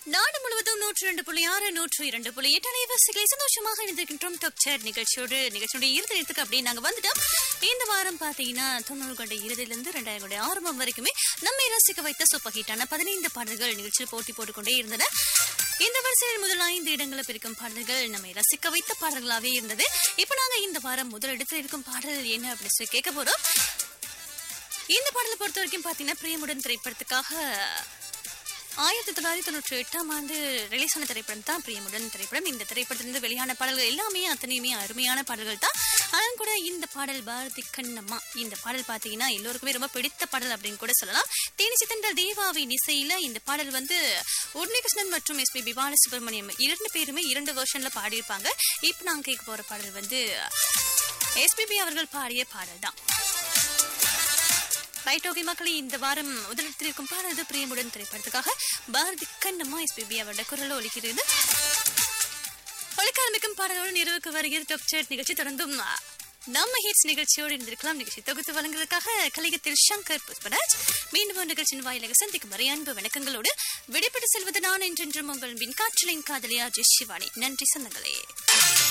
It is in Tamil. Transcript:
நாடு முழுவதும் நூற்று இரண்டு புள்ளி ஆறு நூற்று இரண்டு புள்ளி எட்டு அலைவாசிகளை சந்தோஷமாக இணைந்திருக்கின்றோம் டாப் சேர் நிகழ்ச்சியோடு நிகழ்ச்சியோட இறுதி நேரத்துக்கு அப்படியே நாங்க வந்துட்டோம் இந்த வாரம் பாத்தீங்கன்னா தொண்ணூறுகளுடைய இறுதியிலிருந்து ரெண்டாயிரம் ஆரம்பம் வரைக்குமே நம்மை ரசிக்க வைத்த சூப்பர் ஹிட்டான பதினைந்து பாடல்கள் நிகழ்ச்சியில் போட்டி போட்டுக்கொண்டே இருந்தன இந்த வரிசையில் முதல் ஐந்து இடங்களை பிரிக்கும் பாடல்கள் நம்மை ரசிக்க வைத்த பாடல்களாவே இருந்தது இப்ப நாங்க இந்த வாரம் முதல் இடத்துல இருக்கும் பாடல் என்ன அப்படின்னு சொல்லி கேட்க போறோம் இந்த பாடலை பொறுத்த வரைக்கும் பாத்தீங்கன்னா பிரியமுடன் திரைப்படத்துக்காக ஆயிரத்தி தொள்ளாயிரத்தி தொண்ணூற்றி எட்டாம் ஆண்டு ரிலீஸ் ஆன திரைப்படம் தான் பிரியமுடன் திரைப்படம் இந்த திரைப்படத்திலிருந்து வெளியான பாடல்கள் எல்லாமே அத்தனையுமே அருமையான பாடல்கள் தான் ஆனால் கூட இந்த பாடல் பாரதி கண்ணம்மா இந்த பாடல் பார்த்தீங்கன்னா எல்லோருக்குமே ரொம்ப பிடித்த பாடல் அப்படின்னு கூட சொல்லலாம் தேனிசி தென்றல் தேவாவின் இசையில இந்த பாடல் வந்து உன்னிகிருஷ்ணன் மற்றும் எஸ் பி பாலசுப்ரமணியம் இரண்டு பேருமே இரண்டு வெர்ஷன்ல பாடியிருப்பாங்க இப்போ நாங்க கேட்க போற பாடல் வந்து எஸ்பிபி அவர்கள் பாடிய பாடல் தான் ரைட் ஓகே மக்களே இந்த வாரம் முதலிடத்தில் இருக்கும் பாடல் பிரியமுடன் திரைப்படத்துக்காக பாரதி கண்ணம்மா எஸ்பிபி அவருடைய குரல் ஒலிக்கிறது ஒலிக்க ஆரம்பிக்கும் பாடலோடு நிறைவுக்கு வருகிறது டாப் சேட் நிகழ்ச்சி தொடர்ந்தும் நம்ம ஹிட்ஸ் நிகழ்ச்சியோடு இருந்திருக்கலாம் நிகழ்ச்சி தொகுத்து வழங்குவதற்காக கலையத்தில் சங்கர் புஷ்பராஜ் மீண்டும் ஒரு நிகழ்ச்சியின் வாயிலாக சந்திக்கும் வரை அன்பு வணக்கங்களோடு விடைபெற்று செல்வது நான் என்றென்றும் உங்கள் மின் காற்றலின் காதலியா ஜெய் சிவானி நன்றி சொந்தங்களே